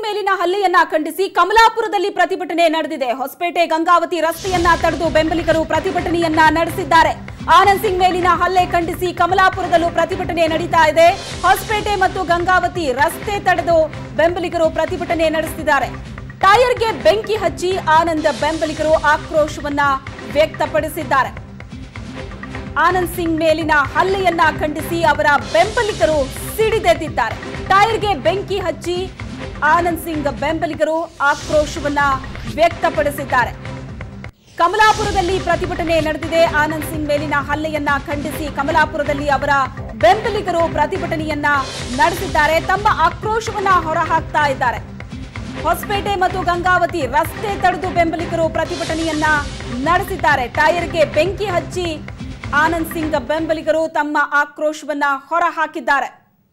ಮೇಲಿನ ಹಲ್ಲೆಯನ್ನ ಖಂಡಿಸಿ ಕಮಲಾಪುರದಲ್ಲಿ ಪ್ರತಿಭಟನೆ ನಡೆದಿದೆ ಹೊಸಪೇಟೆ ಗಂಗಾವತಿ ರಸ್ತೆಯನ್ನ ತಡೆದು ಬೆಂಬಲಿಗರು ಪ್ರತಿಭಟನೆಯನ್ನ ನಡೆಸಿದ್ದಾರೆ ಆನಂದ್ ಸಿಂಗ್ ಮೇಲಿನ ಹಲ್ಲೆ ಖಂಡಿಸಿ ಕಮಲಾಪುರದಲ್ಲೂ ಪ್ರತಿಭಟನೆ ನಡೀತಾ ಇದೆ ಹೊಸಪೇಟೆ ಮತ್ತು ಗಂಗಾವತಿ ರಸ್ತೆ ತಡೆದು ಬೆಂಬಲಿಗರು ಪ್ರತಿಭಟನೆ ನಡೆಸಿದ್ದಾರೆ ಟೈರ್ಗೆ ಬೆಂಕಿ ಹಚ್ಚಿ ಆನಂದ್ ಬೆಂಬಲಿಗರು ಆಕ್ರೋಶವನ್ನ ವ್ಯಕ್ತಪಡಿಸಿದ್ದಾರೆ ಆನಂದ್ ಸಿಂಗ್ ಮೇಲಿನ ಹಲ್ಲೆಯನ್ನ ಖಂಡಿಸಿ ಅವರ ಬೆಂಬಲಿಗರು ಸಿಡಿದೆದ್ದಿದ್ದಾರೆ ಟೈರ್ಗೆ ಬೆಂಕಿ ಹಚ್ಚಿ ಆನಂದ್ ಸಿಂಗ್ ಬೆಂಬಲಿಗರು ಆಕ್ರೋಶವನ್ನ ವ್ಯಕ್ತಪಡಿಸಿದ್ದಾರೆ ಕಮಲಾಪುರದಲ್ಲಿ ಪ್ರತಿಭಟನೆ ನಡೆದಿದೆ ಆನಂದ್ ಸಿಂಗ್ ಮೇಲಿನ ಹಲ್ಲೆಯನ್ನ ಖಂಡಿಸಿ ಕಮಲಾಪುರದಲ್ಲಿ ಅವರ ಬೆಂಬಲಿಗರು ಪ್ರತಿಭಟನೆಯನ್ನ ನಡೆಸಿದ್ದಾರೆ ತಮ್ಮ ಆಕ್ರೋಶವನ್ನ ಹೊರಹಾಕ್ತಾ ಇದ್ದಾರೆ ಹೊಸಪೇಟೆ ಮತ್ತು ಗಂಗಾವತಿ ರಸ್ತೆ ತಡೆದು ಬೆಂಬಲಿಗರು ಪ್ರತಿಭಟನೆಯನ್ನ ನಡೆಸಿದ್ದಾರೆ ಟೈರ್ಗೆ ಬೆಂಕಿ ಹಚ್ಚಿ ಆನಂದ್ ಸಿಂಗ್ ಬೆಂಬಲಿಗರು ತಮ್ಮ ಆಕ್ರೋಶವನ್ನ ಹೊರಹಾಕಿದ್ದಾರೆ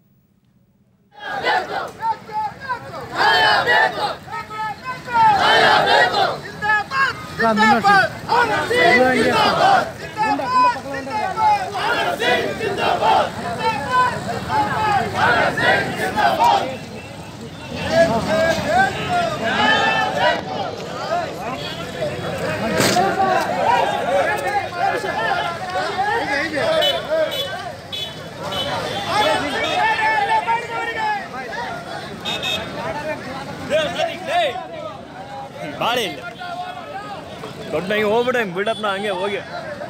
ಬಾಳೆ ಇಲ್ಲ ದೊಡ್ಡ ಹಿಂಗೆ ಹೋಗ್ಬಿಟ್ಟೆ ಬಿಲ್ಡಪ್ನ ಹಂಗೆ ಹೋಗಿ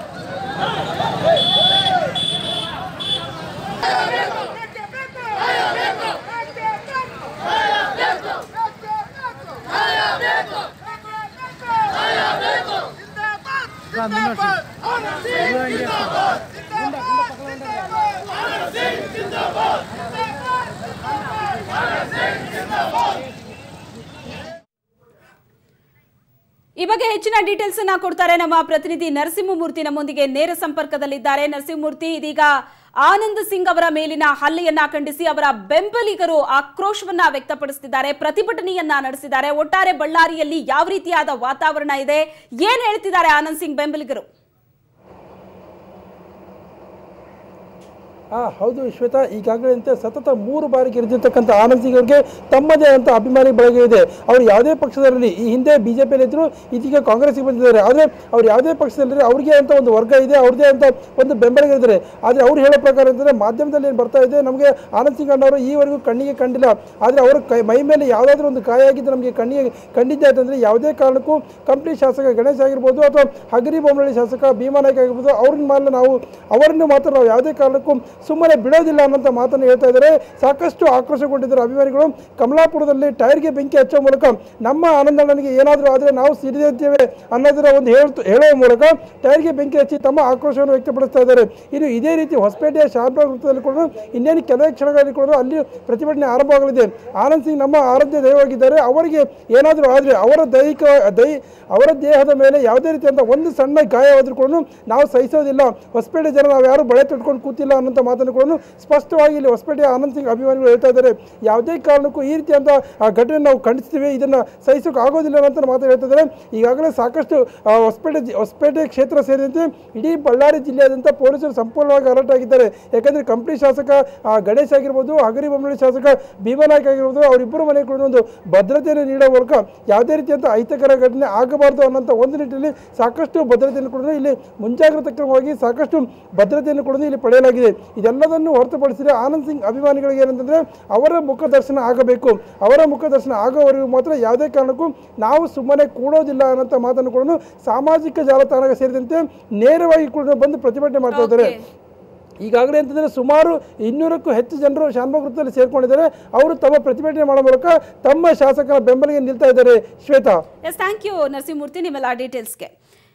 ಈ ಬಗ್ಗೆ ಹೆಚ್ಚಿನ ಡೀಟೇಲ್ಸ್ ಅನ್ನ ಕೊಡ್ತಾರೆ ನಮ್ಮ ಪ್ರತಿನಿಧಿ ನರಸಿಂಹಮೂರ್ತಿ ನಮ್ಮೊಂದಿಗೆ ನೇರ ಸಂಪರ್ಕದಲ್ಲಿದ್ದಾರೆ ನರಸಿಂಹಮೂರ್ತಿ ಇದೀಗ ಆನಂದ್ ಸಿಂಗ್ ಅವರ ಮೇಲಿನ ಹಲ್ಲೆಯನ್ನ ಖಂಡಿಸಿ ಅವರ ಬೆಂಬಲಿಗರು ಆಕ್ರೋಶವನ್ನ ವ್ಯಕ್ತಪಡಿಸುತ್ತಿದ್ದಾರೆ ಪ್ರತಿಭಟನೆಯನ್ನ ನಡೆಸಿದ್ದಾರೆ ಒಟ್ಟಾರೆ ಬಳ್ಳಾರಿಯಲ್ಲಿ ಯಾವ ರೀತಿಯಾದ ವಾತಾವರಣ ಇದೆ ಏನ್ ಹೇಳ್ತಿದ್ದಾರೆ ಆನಂದ್ ಸಿಂಗ್ ಬೆಂಬಲಿಗರು ಆ ಹೌದು ಶ್ವೇತಾ ಈಗಾಗಲೇ ಅಂತೆ ಸತತ ಮೂರು ಬಾರಿ ಗೆದ್ದಿರ್ತಕ್ಕಂಥ ಆನಂದ್ ಸಿಂಗ್ ಅವರಿಗೆ ತಮ್ಮದೇ ಅಂತ ಅಭಿಮಾನಿ ಬಳಗ ಇದೆ ಅವರು ಯಾವುದೇ ಪಕ್ಷದಲ್ಲಿ ಈ ಹಿಂದೆ ಬಿ ಜೆ ಪಿಯಲ್ಲಿದ್ದರು ಇದೀಗ ಕಾಂಗ್ರೆಸ್ಗೆ ಬಂದಿದ್ದಾರೆ ಆದರೆ ಅವ್ರು ಯಾವುದೇ ಪಕ್ಷದಲ್ಲಿ ಅವ್ರಿಗೆ ಅಂತ ಒಂದು ವರ್ಗ ಇದೆ ಅವ್ರದ್ದೇ ಅಂತ ಒಂದು ಬೆಂಬಲಿಗರಿದ್ದಾರೆ ಆದರೆ ಅವ್ರು ಹೇಳೋ ಪ್ರಕಾರ ಅಂತಂದರೆ ಮಾಧ್ಯಮದಲ್ಲಿ ಏನು ಬರ್ತಾ ಇದೆ ನಮಗೆ ಆನಂದ್ ಸಿಂಗ್ ಅಣ್ಣವರು ಈವರೆಗೂ ಕಣ್ಣಿಗೆ ಕಂಡಿಲ್ಲ ಆದರೆ ಅವರ ಕೈ ಮೈ ಮೇಲೆ ಯಾವುದಾದ್ರೂ ಒಂದು ಗಾಯ ಆಗಿದ್ದು ನಮಗೆ ಕಣ್ಣಿಗೆ ಕಂಡಿದ್ದೆ ಅಂತಂದರೆ ಯಾವುದೇ ಕಾರಣಕ್ಕೂ ಕಂಪ್ಲಿ ಶಾಸಕ ಗಣೇಶ್ ಆಗಿರ್ಬೋದು ಅಥವಾ ಹಗರಿ ಬೊಮ್ಮನಹಳ್ಳಿ ಶಾಸಕ ಭೀಮಾ ನಾಯ್ಕ ಆಗಿರ್ಬೋದು ಅವ್ರನ್ನ ಮೇಲೆ ನಾವು ಅವರನ್ನು ಮಾತ್ರ ನಾವು ಯಾವುದೇ ಕಾರಣಕ್ಕೂ ಸುಮ್ಮನೆ ಬಿಡೋದಿಲ್ಲ ಅನ್ನೋಂಥ ಮಾತನ್ನು ಹೇಳ್ತಾ ಇದ್ದಾರೆ ಸಾಕಷ್ಟು ಆಕ್ರೋಶಗೊಂಡಿದ್ದಾರೆ ಅಭಿಮಾನಿಗಳು ಕಮಲಾಪುರದಲ್ಲಿ ಟೈರ್ಗೆ ಬೆಂಕಿ ಹಚ್ಚೋ ಮೂಲಕ ನಮ್ಮ ಆನಂದಣ್ಣನಿಗೆ ಏನಾದರೂ ಆದರೆ ನಾವು ಸಿಡಿದಿದ್ದೇವೆ ಅನ್ನೋದರ ಒಂದು ಹೇಳ್ತು ಹೇಳುವ ಮೂಲಕ ಟೈರ್ಗೆ ಬೆಂಕಿ ಹಚ್ಚಿ ತಮ್ಮ ಆಕ್ರೋಶವನ್ನು ವ್ಯಕ್ತಪಡಿಸ್ತಾ ಇದ್ದಾರೆ ಇನ್ನು ಇದೇ ರೀತಿ ಹೊಸಪೇಟೆಯ ಶಾಂತ ವೃತ್ತದಲ್ಲಿ ಕೂಡ ಇನ್ನೇನು ಕೆಲವೇ ಕ್ಷಣಗಳಲ್ಲಿ ಕೂಡ ಅಲ್ಲಿ ಪ್ರತಿಭಟನೆ ಆರಂಭವಾಗಲಿದೆ ಆನಂದ್ ಸಿಂಗ್ ನಮ್ಮ ಆರಾಧ್ಯ ದೈವವಾಗಿದ್ದಾರೆ ಅವರಿಗೆ ಏನಾದರೂ ಆದರೆ ಅವರ ದೈಹಿಕ ದೈ ಅವರ ದೇಹದ ಮೇಲೆ ಯಾವುದೇ ರೀತಿಯಂಥ ಒಂದು ಸಣ್ಣ ಗಾಯವಾದರೂ ಕೂಡ ನಾವು ಸಹಿಸೋದಿಲ್ಲ ಹೊಸಪೇಟೆ ಜನ ನಾವು ಯಾರು ಬಳೆ ತೊಟ್ಕೊಂಡು ಕೂತಿಲ್ಲ ಅನ್ನೋಂಥ ಮಾತನ್ನು ಕೂಡ ಸ್ಪಷ್ಟವಾಗಿ ಇಲ್ಲಿ ಹೊಸಪೇಟೆಯ ಆನಂದ್ ಸಿಂಗ್ ಅಭಿಮಾನಿಗಳು ಹೇಳ್ತಾ ಇದ್ದಾರೆ ಯಾವುದೇ ಕಾರಣಕ್ಕೂ ಈ ರೀತಿಯಂಥ ಆ ಘಟನೆ ನಾವು ಖಂಡಿಸ್ತೀವಿ ಇದನ್ನು ಸಹಿಸೋಕೆ ಆಗೋದಿಲ್ಲ ಅಂತ ಮಾತು ಹೇಳ್ತಾ ಇದ್ದಾರೆ ಈಗಾಗಲೇ ಸಾಕಷ್ಟು ಆ, ಹೊಸಪೇಟೆ ಜಿ- ಹೊಸಪೇಟೆ ಕ್ಷೇತ್ರ ಸೇರಿದಂತೆ ಇಡೀ ಬಳ್ಳಾರಿ ಜಿಲ್ಲೆಯಾದ್ಯಂತ ಪೊಲೀಸರು ಸಂಪೂರ್ಣವಾಗಿ ಅಲರ್ಟ್ ಆಗಿದ್ದಾರೆ ಯಾಕಂದರೆ ಕಂಪ್ಲಿ ಶಾಸಕ ಆ, ಗಣೇಶ್ ಆಗಿರ್ಬೋದು ಹಗರಿ ಬೊಮ್ಮನಹಳ್ಳಿ ಶಾಸಕ ಭೀಮನಾಯ್ಕ ಆಗಿರ್ಬೋದು ಅವರಿಬ್ಬರು ಮನೆ ಕೂಡ ಒಂದು ಭದ್ರತೆಯನ್ನು ನೀಡೋ ಮೂಲಕ ಯಾವುದೇ ರೀತಿಯಂಥ ಅಹಿತಕರ ಘಟನೆ ಆಗಬಾರ್ದು ಅನ್ನೋಂಥ ಒಂದು ನಿಟ್ಟಿನಲ್ಲಿ ಸಾಕಷ್ಟು ಭದ್ರತೆಯನ್ನು ಕೂಡ ಇಲ್ಲಿ ಮುಂಜಾಗ್ರತಾ ಕ್ರಮವಾಗಿ ಸಾಕಷ್ಟು ಭದ್ರತೆಯನ್ನು ಕೂಡ ಇಲ್ಲಿ ಪಡೆಯಲಾಗಿದೆ ಇದೆಲ್ಲದನ್ನು ಹೊರತುಪಡಿಸಿದರೆ ಆನಂದ್ ಸಿಂಗ್ ಅಭಿಮಾನಿಗಳಿಗೆ ಏನಂತಂದರೆ ಅವರ ಮುಖದರ್ಶನ ಆಗಬೇಕು ಅವರ ಮುಖದರ್ಶನ ಆಗೋವರೆಗೂ ಮಾತ್ರ ಯಾವುದೇ ಕಾರಣಕ್ಕೂ ನಾವು ಸುಮ್ಮನೆ ಕೂಡೋದಿಲ್ಲ ಅನ್ನೋಂಥ ಮಾತನ್ನು ಕೂಡ ಸಾಮಾಜಿಕ ಜಾಲತಾಣ ಸೇರಿದಂತೆ ನೇರವಾಗಿ ಕೂಡ ಬಂದು ಪ್ರತಿಭಟನೆ ಮಾಡ್ತಾ ಇದ್ದಾರೆ ಈಗಾಗಲೇ ಅಂತಂದರೆ ಸುಮಾರು ಇನ್ನೂರಕ್ಕೂ ಹೆಚ್ಚು ಜನರು ಶಾನ್ಭಾಗ್ ವೃತ್ತದಲ್ಲಿ ಸೇರ್ಕೊಂಡಿದ್ದಾರೆ ಅವರು ತಮ್ಮ ಪ್ರತಿಭಟನೆ ಮಾಡೋ ಮೂಲಕ ತಮ್ಮ ಶಾಸಕರ ಬೆಂಬಲಿಗೆ ನಿಲ್ತಾ ಇದ್ದಾರೆ Shweta yes thank you Narasimhamurthy ನಿಮ್ಮೆಲ್ಲ ಡೀಟೇಲ್ಸ್ಗೆ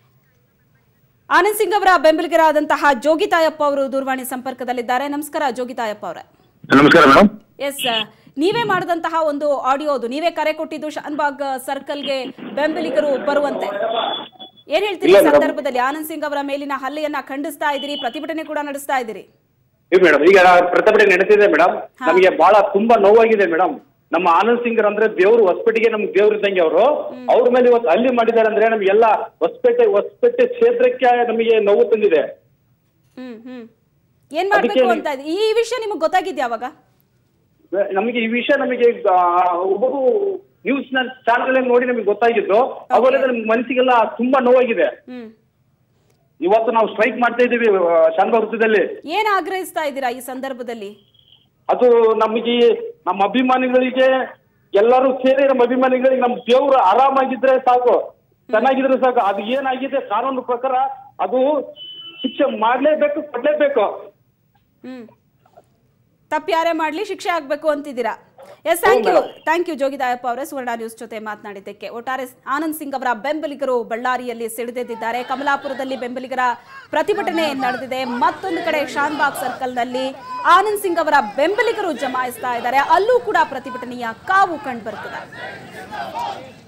ಆನಂದ್ ಸಿಂಗ್ ಅವರ ಬೆಂಬಲಿಗರಾದಂತಹ ಜೋಗಿತಾಯಪ್ಪ ಅವರು ದೂರವಾಣಿ ಸಂಪರ್ಕದಲ್ಲಿದ್ದಾರೆ ನಮಸ್ಕಾರ ಜೋಗಿತಾಯಪ್ಪ ಅವರೇ ನಮಸ್ಕಾರ ಮೇಡಮ್ ಎಸ್ ನೀವೇ ಮಾಡಿದಂತಹ ಒಂದು ಆಡಿಯೋದು ನೀವೇ ಕರೆ ಕೊಟ್ಟಿದ್ದು ಶಾನ್ಬಾಗ್ ಸರ್ಕಲ್ಗೆ ಬೆಂಬಲಿಗರು ಬರುವಂತೆ ಏನ್ ಹೇಳ್ತೀರಿ ಈ ಇಲ್ಲ madam. ಸಂದರ್ಭದಲ್ಲಿ ಆನಂದ್ ಸಿಂಗ್ ಅವರ ಮೇಲಿನ ಹಲ್ಲೆಯನ್ನ ಖಂಡಿಸ್ತಾ ಇದ್ದೀರಿ ಪ್ರತಿಭಟನೆ ಕೂಡ ನಡೆಸ್ತಾ ಇದ್ದೀರಿ ಮೇಡಮ್ ಈಗ ಪ್ರತಿಭಟನೆ ನಡೆಸಿದೆ ಮೇಡಮ್ ನಮಗೆ ಬಹಳ ತುಂಬಾ ನೋವಾಗಿದೆ ಮೇಡಮ್ ನಮ್ಮ ಆನಂದ್ ಸಿಂಗ್ ಅಂದ್ರೆ ದೇವ್ರು ಹೊಸಪೇಟೆಗೆ ನಮ್ಗೆ ದೇವ್ರು ಇದ್ದಂಗೆ ಅವರು ಅವ್ರ ಮೇಲೆ ಇವತ್ತು ಹಲ್ಲಿ ಮಾಡಿದ್ದಾರೆ ಅಂದ್ರೆ ನಮ್ಗೆಲ್ಲ ಹೊಸಪೇಟೆ ಹೊಸಪೇಟೆ ಕ್ಷೇತ್ರಕ್ಕೆ ನಮಗೆ ನೋವು ತಂದಿದೆ ಹ್ಮ್ ಹ್ಮ್ ಏನ್ ಮಾಡ್ಬೇಕು ಅದಕ್ಕೆ ಅಂತ ಇದೆ ಈ ವಿಷಯ ನಿಮಗೆ ಗೊತ್ತಾಗಿದ್ಯಾ ಅವಾಗ ನಮಗೆ ಈ ವಿಷಯ ನಮಗೆ ಆ, ಒಬ್ಬರು ನ್ಯೂಸ್ ನ ಚಾನಲ್ ನೋಡಿ ನಮಗೆ ಗೊತ್ತಾಗಿದ್ದು ಅವಾಗ ನಮ್ಗೆ ಮನಸ್ಸಿಗೆಲ್ಲ ತುಂಬಾ ನೋವಾಗಿದೆ ಹ್ಮ್ ಇವತ್ತು ನಾವು ಸ್ಟ್ರೈಕ್ ಮಾಡ್ತಾ ಇದ್ದೀವಿ ಆ, ಶಾಂತ ವೃತ್ತದಲ್ಲಿ ಏನ್ ಆಗ್ರಹಿಸ್ತಾ ಇದ್ದೀರಾ ಈ ಸಂದರ್ಭದಲ್ಲಿ ಅದು ನಮಗೆ ನಮ್ಮ ಅಭಿಮಾನಿಗಳಿಗೆ ಎಲ್ಲರೂ ಸೇರಿ ನಮ್ಮ ಅಭಿಮಾನಿಗಳಿಗೆ ನಮ್ಮ ದೇವ್ರು ಆರಾಮಾಗಿದ್ರೆ ಸಾಕು ಚೆನ್ನಾಗಿದ್ರೆ ಸಾಕು ಅದು ಏನಾಗಿದೆ ಕಾನೂನು ಪ್ರಕಾರ ಅದು ಶಿಕ್ಷೆ ಮಾಡ್ಲೇಬೇಕು ಕೊಡ್ಲೇಬೇಕು ಹ್ಮ್ ತಪ್ಪು ಯಾರೇ ಮಾಡ್ಲಿ ಶಿಕ್ಷೆ ಆಗ್ಬೇಕು ಅಂತಿದ್ದೀರಾ yes thank you thank you Jogidayappa ಅವರೇ ಸುವರ್ಣ ನ್ಯೂಸ್ ಜೊತೆ ಮಾತನಾಡಿದ್ದಕ್ಕೆ ಒಟ್ಟಾರೆ ಆನಂದ್ ಸಿಂಗ್ ಅವರ ಬೆಂಬಲಿಗರು ಬಳ್ಳಾರಿಯಲ್ಲಿ ಸಿಡಿದೆದ್ದಿದ್ದಾರೆ ಕಮಲಾಪುರದಲ್ಲಿ ಬೆಂಬಲಿಗರ ಪ್ರತಿಭಟನೆ ನಡೆದಿದೆ ಮತ್ತೊಂದು ಕಡೆ ಶಾನ್ಬಾಗ್ ಸರ್ಕಲ್ನಲ್ಲಿ ಆನಂದ್ ಸಿಂಗ್ ಅವರ ಬೆಂಬಲಿಗರು ಜಮಾಯಿಸ್ತಾ ಇದ್ದಾರೆ ಅಲ್ಲೂ ಕೂಡ ಪ್ರತಿಭಟನೆಯ ಕಾವು ಕಂಡು ಬರ್ತಿದೆ